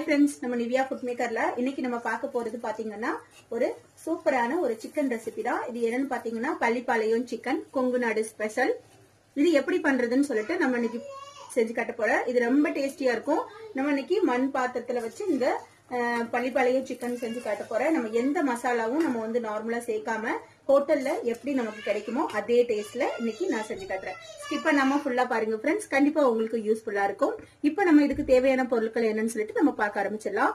friends நம்ம Nivea food மேக்கர்ல இன்னைக்கு நம்ம பார்க்க போறது பாத்தீங்கன்னா ஒரு சூப்பரான ஒரு சிக்கன் ரெசிபி தான் இது என்னன்னு பாத்தீங்கன்னா பள்ளிப்பாளையம் சிக்கன் கொங்கு நாடு ஸ்பெஷல் இது எப்படி பண்றதுன்னு சொல்லிட்டு நம்ம இன்னைக்கு செஞ்சு காட்ட போறோம் இது ரொம்ப டேஸ்டியா இருக்கும் நம்ம இன்னைக்கு மண் பாத்திரத்துல வச்சு இந்த அஹ், பள்ளிப்பாளையம் சிக்கன் செஞ்சு காட்ட போறேன் நம்ம எந்த மசாலாவும் நம்ம வந்து நார்மலா சேர்க்காம ஹோட்டல்ல எப்படி நமக்கு கிடைக்குமோ அதே டேஸ்ட்ல இன்னைக்கு நான் செஞ்சு காட்டுறேன் ஸ்கிப் பண்ணாம ஃபுல்லா பாருங்க ஃப்ரெண்ட்ஸ் கண்டிப்பா உங்களுக்கு யூஸ்ஃபுல்லா இருக்கும் இப்போ நம்ம இதுக்கு தேவையான பொருட்கள் என்னன்னு சொல்லிட்டு நம்ம பார்க்க ஆரம்பிச்சிடலாம்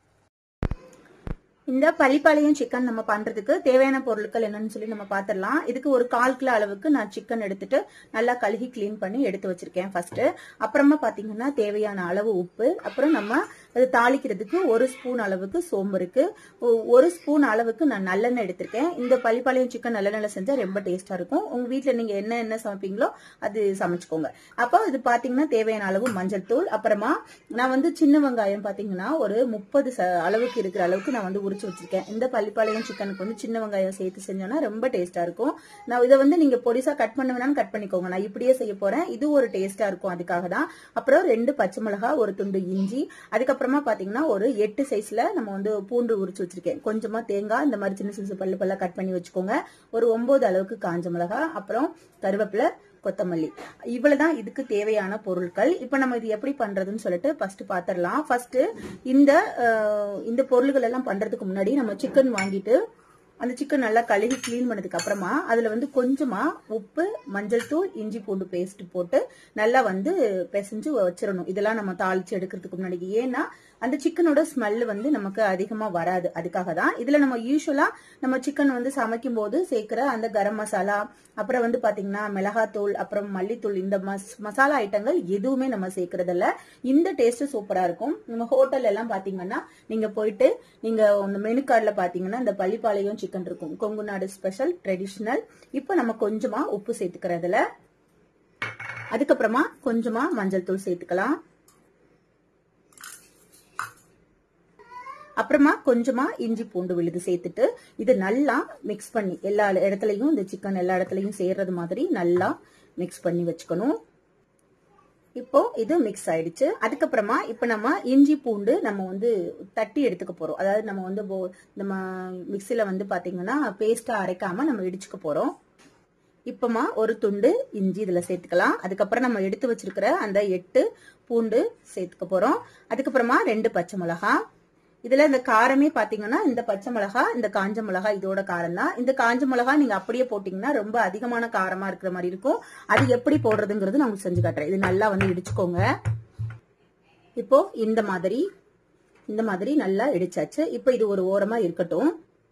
இந்த பள்ளிப்பாளையம் சிக்கன் நம்ம பண்றதுக்கு தேவையான பொருட்கள் என்னன்னு சொல்லி நம்ம பாத்திரலாம் இதுக்கு ஒரு கால் கிலோ அளவுக்கு நான் சிக்கன் எடுத்துட்டு நல்லா கழுகி க்ளீன் பண்ணி எடுத்து வச்சிருக்கேன் ஃபர்ஸ்ட் அப்புறமா பாத்தீங்கன்னா தேவையான அளவு உப்பு அப்புறம் நம்ம அது தாளிக்கிறதுக்கு ஒரு ஸ்பூன் அளவுக்கு சோம்பு இருக்கு ஒ- ஒரு ஸ்பூன் அளவுக்கு நான் நல்லெண்ணெய் எடுத்திருக்கேன் இந்த பள்ளிப்பாளையம் சிக்கன் நல்லெண்ணெய் செஞ்சா ரொம்ப டேஸ்டா இருக்கும் உங்க வீட்ல நீங்க என்ன என்ன சமைப்பீங்களோ அது சமைச்சுக்கோங்க அப்போ இது பாத்தீங்கன்னா தேவையான அளவு மஞ்சள் தூள் அப்புறமா நான் வந்து சின்ன வெங்காயம் பாத்தீங்கன்னா ஒரு முப்பது அளவுக்கு இருக்கிற அளவுக்கு நான் வந்து உரிச்சு வச்சிருக்கேன் இந்த பள்ளிப்பாளையம் சிக்கனுக்கு வந்து சின்ன வெங்காயம் சேர்த்து செஞ்சோம்னா ரொம்ப டேஸ்டா இருக்கும் நான் இதை வந்து நீங்க பொடிசா கட் பண்ண வேணாலும் கட் பண்ணிக்கோங்க நான் இப்படியே செய்ய போறேன் இது ஒரு டேஸ்டா இருக்கும் அதுக்காக தான் அப்புறம் ரெண்டு பச்சை மிளகாய் ஒரு துண்டு இஞ்சி அதுக்கப்புறமா பாத்தீங்கன்னா ஒரு எட்டு சைஸ்ல நம்ம வந்து பூண்டு உரிச்சு வச்சிருக்கேன் கொஞ்சமா தேங்காய் இந்த மாதிரி சின்ன சின்ன பல்லு பல்லா கட் பண்ணி வச்சுக்கோங்க ஒரு ஒன்பது அளவுக்கு காஞ்ச மிளகாய் அப்புறம் கருவேப்பிலை கொத்தமல்லி இவ்வளவுதான் இதுக்கு தேவையான பொருட்கள் இப்போ நம்ம இது எப்படி பண்றதுன்னு சொல்லிட்டு ஃபர்ஸ்ட் பாத்திரலாம் ஃபர்ஸ்ட் இந்த அஹ், இந்த பொருள்கள் எல்லாம் பண்றதுக்கு முன்னாடி நம்ம சிக்கன் வாங்கிட்டு அந்த சிக்கன் நல்லா கழுவி க்ளீன் பண்ணதுக்கு அப்புறமா அதுல வந்து கொஞ்சமா உப்பு மஞ்சள் தூள் இஞ்சி பூண்டு பேஸ்ட் போட்டு நல்லா வந்து பிசைஞ்சு வச்சிடணும் இதெல்லாம் நம்ம தாளிச்சு எடுக்கிறதுக்கு முன்னாடி ஏன்னா அந்த சிக்கனோட ஸ்மெல் வந்து நமக்கு அதிகமா வராது அதுக்காக தான் இதுல நம்ம யூஸ்வலா நம்ம சிக்கன் வந்து சமைக்கும் போது சேர்க்கிற அந்த கரம் மசாலா அப்புறம் வந்து பாத்தீங்கன்னா மிளகாத்தூள் அப்புறம் மல்லித்தூள் இந்த மஸ் மசாலா ஐட்டங்கள் எதுவுமே நம்ம சேர்க்கறதில்ல இந்த டேஸ்ட் சூப்பரா இருக்கும் நம்ம ஹோட்டல் எல்லாம் பாத்தீங்கன்னா நீங்க போயிட்டு நீங்க அந்த மெனு கார்டுல பாத்தீங்கன்னா இந்த பள்ளிப்பாளையம் சிக்கன் இருக்கும் கொங்கு நாடு ஸ்பெஷல் ட்ரெடிஷ்னல் இப்போ நம்ம கொஞ்சமா உப்பு சேர்த்துக்கிறதுல அதுக்கப்புறமா கொஞ்சமா மஞ்சள் தூள் சேர்த்துக்கலாம் அப்புறமா கொஞ்சமா இஞ்சி பூண்டு விழுது சேர்த்துட்டு இது நல்லா மிக்ஸ் பண்ணி எல்லா இடத்துலயும் இந்த சிக்கன் எல்லா இடத்துலயும் சேர்றது மாதிரி நல்லா மிக்ஸ் பண்ணி வச்சுக்கணும் இப்போ இது மிக்ஸ் ஆயிடுச்சு அதுக்கப்புறமா இப்போ நம்ம இஞ்சி பூண்டு நம்ம வந்து தட்டி எடுத்துக்க போறோம் அதாவது நம்ம வந்து போ- நம்ம மிக்சில வந்து பாத்தீங்கன்னா பேஸ்டா அரைக்காம நம்ம இடிச்சுக்க போறோம் இப்பமா ஒரு துண்டு இஞ்சி இதுல சேர்த்துக்கலாம் அதுக்கப்புறம் நம்ம எடுத்து வச்சிருக்கிற அந்த எட்டு பூண்டு சேர்த்துக்க போறோம் அதுக்கப்புறமா ரெண்டு பச்சை மிளகாய் இதுல இந்த காரமே பாத்தீங்கன்னா இந்த பச்சை மிளகா இந்த காஞ்ச மிளகா இதோட காரம் தான் இந்த காஞ்ச மிளகா நீங்க அப்படியே போட்டீங்கன்னா ரொம்ப அதிகமான காரமா இருக்கிற மாதிரி இருக்கும் அது எப்படி போடுறதுங்கிறது நான் உங்களுக்கு செஞ்சு காட்டுறேன் இது நல்லா வந்து இடிச்சுக்கோங்க இப்போ இந்த மாதிரி இந்த மாதிரி நல்லா இடிச்சாச்சு இப்போ இது ஒரு ஓரமா இருக்கட்டும்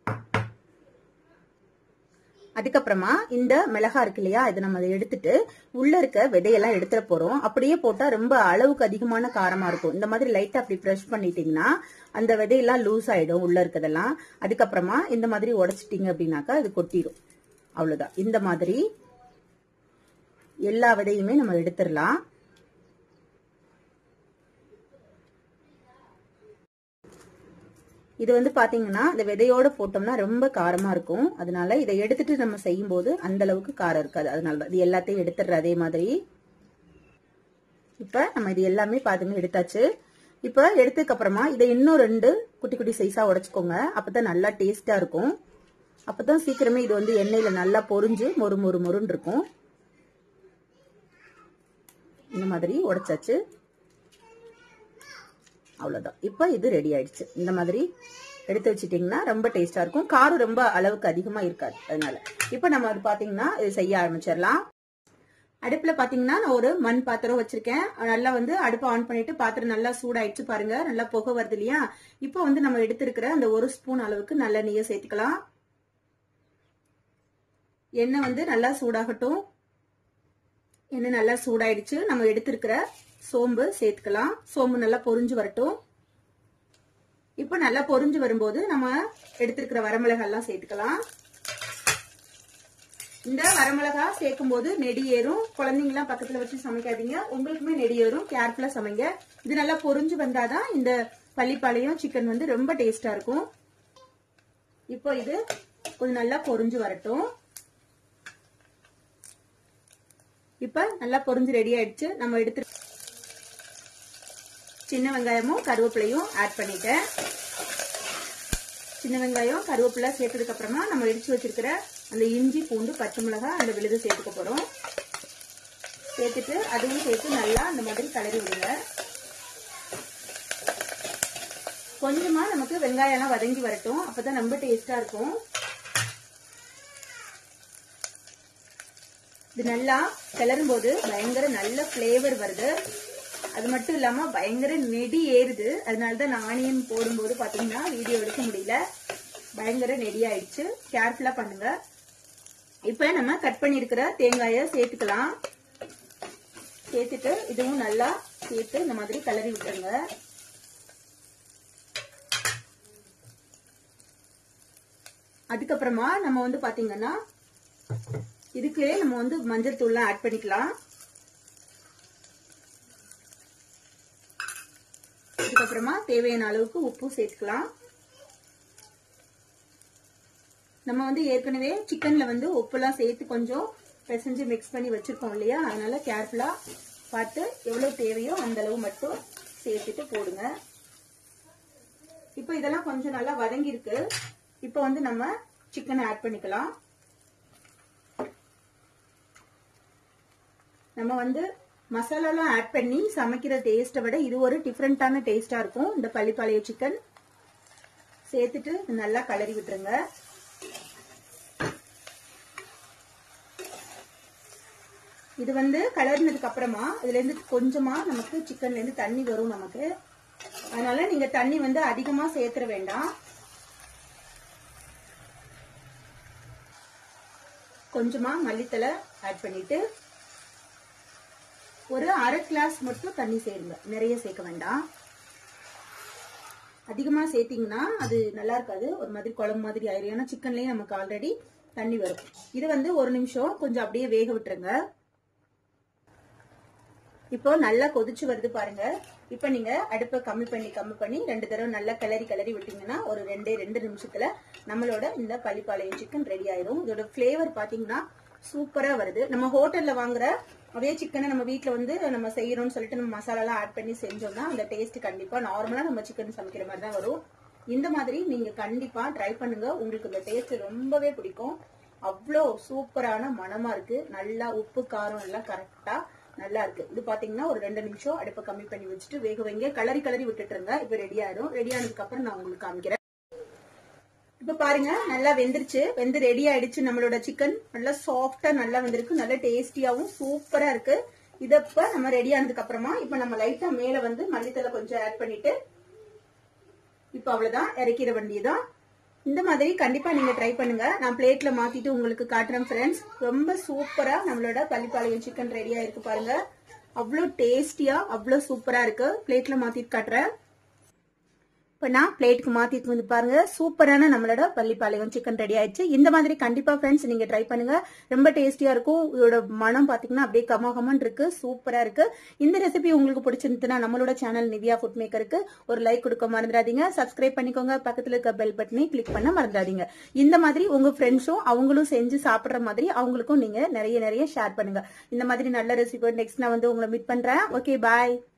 அதுக்கப்புறமா இந்த மிளகா இருக்கு இல்லையா இது நம்ம அதை எடுத்துட்டு உள்ள இருக்க விதையெல்லாம் எடுத்துட போறோம் அப்படியே போட்டா ரொம்ப அளவுக்கு அதிகமான காரமா இருக்கும் இந்த மாதிரி லைட்டா அப்படி ப்ரெஷ் பண்ணிட்டீங்கன்னா அந்த விதையெல்லாம் லூஸ் ஆயிடும் உள்ள இருக்கதெல்லாம் அதுக்கப்புறமா இந்த மாதிரி உடைச்சிட்டீங்க அப்படின்னாக்கா அது கொட்டிடும் அவ்வளவுதான் இந்த மாதிரி எல்லா விதையுமே நம்ம எடுத்துடலாம் இது வந்து பாத்தீங்கன்னா இந்த விதையோட போட்டோம்னா ரொம்ப காரமா இருக்கும் அதனால இதை எடுத்துட்டு நம்ம செய்யும்போது அந்த அளவுக்கு காரம் இருக்காது அதனால தான் இது எல்லாத்தையும் எடுத்துடுற அதே மாதிரி இப்ப நம்ம இது எல்லாமே பாத்துங்க எடுத்தாச்சு இப்ப எடுத்ததுக்கு அப்புறமா இதை இன்னும் ரெண்டு குட்டி குட்டி சைஸா உடைச்சுக்கோங்க அப்பதான் நல்லா டேஸ்டா இருக்கும் அப்பதான் சீக்கிரமே இது வந்து எண்ணெயில நல்லா பொரிஞ்சு மொறு மொறு மொறுன்னு இருக்கும் இந்த மாதிரி உடைச்சாச்சு அவ்வளவுதான் இப்போ இது ரெடி ஆயிடுச்சு இந்த மாதிரி எடுத்து வச்சிட்டீங்கன்னா ரொம்ப டேஸ்டா இருக்கும் காரம் ரொம்ப அளவுக்கு அதிகமா இருக்காது அதனால இப்போ நம்ம அது பாத்தீங்கன்னா இது செய்ய ஆரம்பிச்சிடலாம் அடுப்புல பாத்தீங்கன்னா நான் ஒரு மண் பாத்திரம் வச்சிருக்கேன் நல்லா வந்து அடுப்பை ஆன் பண்ணிட்டு பாத்திரம் நல்லா சூடாயிடுச்சு பாருங்க நல்லா புகை வருது இல்லையா இப்போ வந்து நம்ம எடுத்திருக்கிற அந்த ஒரு ஸ்பூன் அளவுக்கு நல்ல நெய்யை சேர்த்துக்கலாம் எண்ணெய் வந்து நல்லா சூடாகட்டும் எண்ணெய் நல்லா சூடாயிடுச்சு நம்ம எடுத்திருக்கிற சோம்பு சேர்த்துக்கலாம் சோம்பு நல்லா பொரிஞ்சு வரட்டும் இப்போ நல்லா பொரிஞ்சு வரும்போது நம்ம எடுத்திருக்கிற வரமிளகாய் எல்லாம் சேர்த்துக்கலாம் இந்த வரமிளகா சேர்க்கும் போது நெடி ஏறும் குழந்தைங்களாம் பக்கத்துல வச்சு சமைக்காதீங்க உங்களுக்குமே நெடி ஏறும் கேர்ஃபுல்லா சமைங்க இது நல்லா பொரிஞ்சு வந்தாதான் இந்த பள்ளிப்பாளையம் சிக்கன் வந்து ரொம்ப டேஸ்டா இருக்கும் இப்போ இது கொஞ்சம் நல்லா பொரிஞ்சு வரட்டும் இப்ப நல்லா பொரிஞ்சு ரெடி ஆயிடுச்சு நம்ம எடுத்து சின்ன வெங்காயமும் கருவேப்பிலையும் ஆட் பண்ணிட்டேன் சின்ன வெங்காயம் கருவேப்பிலை சேர்த்ததுக்கு அப்புறமா நம்ம இடிச்சு வச்சிருக்கிற அந்த இஞ்சி பூண்டு பச்சை மிளகாய் அந்த விழுது சேர்த்துக்க போறோம் சேர்த்துட்டு அதுவும் சேர்த்து நல்லா அந்த மாதிரி கலரி விடுங்க கொஞ்சமா நமக்கு வெங்காயம் எல்லாம் வதங்கி வரட்டும் அப்பதான் ரொம்ப டேஸ்டா இருக்கும் இது நல்லா கிளறும் போது பயங்கர நல்ல பிளேவர் வருது அது மட்டும் இல்லாம பயங்கர நெடி ஏறுது அதனாலதான் நான் ஆனியன் போடும்போது பாத்தீங்கன்னா வீடியோ எடுக்க முடியல பயங்கர நெடி ஆயிடுச்சு கேர்ஃபுல்லா பண்ணுங்க இப்ப நம்ம கட் பண்ணிருக்கிற தேங்காய சேர்த்துக்கலாம் சேர்த்துட்டு இதுவும் நல்லா சேர்த்து இந்த மாதிரி கிளறி விட்டுருங்க அதுக்கப்புறமா நம்ம வந்து பாத்தீங்கன்னா இதுக்கு நம்ம வந்து மஞ்சள் தூள்லாம் ஆட் பண்ணிக்கலாம் அதுக்கப்புறமா தேவையான அளவுக்கு உப்பு சேர்த்துக்கலாம் நம்ம வந்து ஏற்கனவே சிக்கன்ல வந்து உப்புலாம் சேர்த்து கொஞ்சம் பிசைஞ்சு மிக்ஸ் பண்ணி வச்சிருக்கோம் இல்லையா அதனால கேர்ஃபுல்லா பார்த்து எவ்வளவு தேவையோ அந்த அளவு மட்டும் சேர்த்துட்டு போடுங்க இப்போ இதெல்லாம் கொஞ்சம் நல்லா வதங்கி இருக்கு இப்போ வந்து நம்ம சிக்கனை ஆட் பண்ணிக்கலாம் நம்ம வந்து மசாலாலாம் ஆட் பண்ணி சமைக்கிற டேஸ்ட்டை விட இது ஒரு டிஃப்ரெண்டான டேஸ்டா இருக்கும் இந்த பள்ளிப்பாளைய சிக்கன் சேர்த்துட்டு நல்லா கலரி விட்டுருங்க இது வந்து கலர்னதுக்கு அப்புறமா இதுல இருந்து கொஞ்சமா நமக்கு சிக்கன்ல இருந்து தண்ணி வரும் நமக்கு அதனால நீங்க தண்ணி வந்து அதிகமா சேர்த்துற வேண்டாம் கொஞ்சமா மல்லித்தலை ஆட் பண்ணிட்டு ஒரு அரை கிளாஸ் மட்டும் தண்ணி சேருங்க நிறைய சேர்க்க வேண்டாம் அதிகமா சேர்த்தீங்கன்னா அது நல்லா இருக்காது ஒரு மாதிரி குழம்பு மாதிரி ஆயிரும் ஏன்னா சிக்கன்லயும் நமக்கு ஆல்ரெடி தண்ணி வரும் இது வந்து ஒரு நிமிஷம் கொஞ்சம் அப்படியே வேக விட்டுருங்க இப்போ நல்லா கொதிச்சு வருது பாருங்க இப்போ நீங்க அடுப்பை கம்மி பண்ணி கம்மி பண்ணி ரெண்டு தடவை நல்லா கிளறி கிளறி விட்டீங்கன்னா ஒரு ரெண்டே ரெண்டு நிமிஷத்துல நம்மளோட இந்த பள்ளிப்பாளையம் சிக்கன் ரெடி ஆயிரும் இதோட பிளேவர் பாத்தீங்கன்னா சூப்பரா வருது நம்ம ஹோட்டல்ல வாங்குற அதே சிக்கனை நம்ம வீட்ல வந்து நம்ம செய்யறோம்னு சொல்லிட்டு நம்ம மசாலா எல்லாம் ஆட் பண்ணி செஞ்சோம்னா அந்த டேஸ்ட் கண்டிப்பா நார்மலா நம்ம சிக்கன் சமைக்கிற மாதிரி தான் வரும் இந்த மாதிரி நீங்க கண்டிப்பா ட்ரை பண்ணுங்க உங்களுக்கு இந்த டேஸ்ட் ரொம்பவே பிடிக்கும் அவ்வளோ சூப்பரான மனமா இருக்கு நல்லா உப்பு காரம் எல்லாம் கரெக்டா நல்லா இருக்கு இது பாத்தீங்கன்னா ஒரு ரெண்டு நிமிஷம் அடுப்பை கம்மி பண்ணி வச்சுட்டு வேக வைங்க கலரி கலரி விட்டுட்டு இருங்க இப்ப ரெடி ஆயிடும் ரெடி ஆனதுக்கு அப்புறம் நான் உங்களுக்கு காமிக்கிறேன் இப்ப பாருங்க நல்லா வெந்துருச்சு வெந்து ரெடி ஆயிடுச்சு நம்மளோட சிக்கன் நல்லா சாஃப்டா நல்லா வெந்திருக்கு நல்லா டேஸ்டியாவும் சூப்பரா இருக்கு இதப்ப நம்ம ரெடி ஆனதுக்கு அப்புறமா இப்ப நம்ம லைட்டா மேல வந்து மல்லித்தலை கொஞ்சம் ஆட் பண்ணிட்டு இப்ப அவ்வளவுதான் இறக்கிற வேண்டியதான் இந்த மாதிரி கண்டிப்பா நீங்க ட்ரை பண்ணுங்க நான் பிளேட்ல மாத்திட்டு உங்களுக்கு காட்டுறேன் ஃப்ரெண்ட்ஸ் ரொம்ப சூப்பரா நம்மளோட பள்ளிப்பாளையம் சிக்கன் ரெடியா இருக்கு பாருங்க அவ்வளோ டேஸ்டியா அவ்வளோ சூப்பரா இருக்கு பிளேட்ல மாத்திட்டு காட்டுறேன் இப்போ நான் பிளேட்டுக்கு மாத்திட்டு வந்து பாருங்க சூப்பரான நம்மளோட பள்ளிப்பாளையம் சிக்கன் ரெடி ஆயிடுச்சு இந்த மாதிரி கண்டிப்பா ஃப்ரெண்ட்ஸ் நீங்க ட்ரை பண்ணுங்க ரொம்ப டேஸ்டியா இருக்கும் இதோட மனம் பாத்தீங்கன்னா அப்படியே கமகமன் இருக்கு சூப்பரா இருக்கு இந்த ரெசிபி உங்களுக்கு பிடிச்சிருந்துச்சுன்னா நம்மளோட சேனல் நிவியா ஃபுட் மேக்கருக்கு ஒரு லைக் கொடுக்க மறந்துடாதீங்க சப்ஸ்கிரைப் பண்ணிக்கோங்க பக்கத்துல இருக்க பெல் பட்டனை கிளிக் பண்ண மறந்துடாதீங்க இந்த மாதிரி உங்க ஃப்ரெண்ட்ஸும் அவங்களும் செஞ்சு சாப்பிடுற மாதிரி அவங்களுக்கும் நீங்க நிறைய நிறைய ஷேர் பண்ணுங்க இந்த மாதிரி நல்ல ரெசிபி நெக்ஸ்ட் நான் வந்து உங்களை மீட் பண்றேன் ஓகே பாய்